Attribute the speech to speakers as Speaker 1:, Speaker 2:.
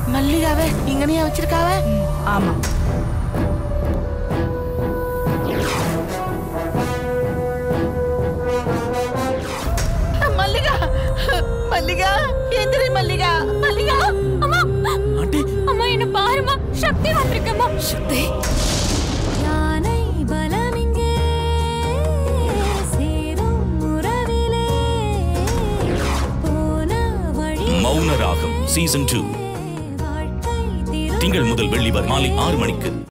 Speaker 1: மல்லிகாவை இங்கனையா வச்சிருக்காவ
Speaker 2: ஆமா
Speaker 1: மல்லிகா மல்லிகா எந்திரி மல்லிகா மல்லிகா
Speaker 3: அம்மா
Speaker 4: ஆண்டி
Speaker 3: அம்மா என்ன பாருமா சக்தி வந்திருக்கம்மா சக்தி யானை பலமிங்கே சேரும் உறவிலே போன வழி
Speaker 5: மௌன ராகம் சீசன் டூ
Speaker 3: வாழ்க்கை திரு
Speaker 5: திங்கள் முதல் வெள்ளி வரை மாலை ஆறு மணிக்கு